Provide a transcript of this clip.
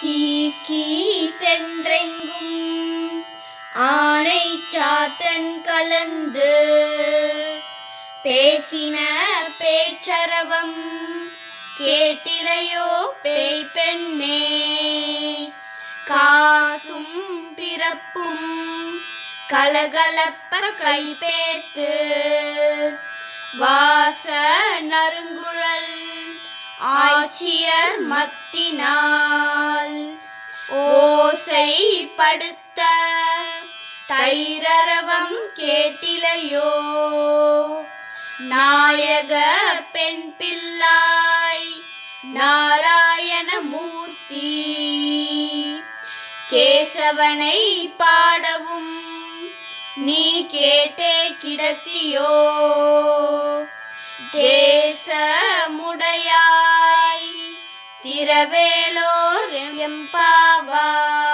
keys கீசென்றெங்கும் ஆனை சாத்தன் கலந்து பேசின பேச்சரவம் கேட்டிலையோ பேய் பெண்ணே காசும் பிறப்பும் கலகலப்ப கைபேர்த்து வாச நறுங்குழல் ஆட்சியர் மத்தினால் ஓசை படுத்த தைரரவம் கேட்டிலையோ நாயக பெண் பிள்ளாய் நாராயண மூர்த்தி கேசவனை பாடவும் நீ கேட்டே கிடத்தியோ தேசமுடையாய் திரவேலோர் எம்பாவாய்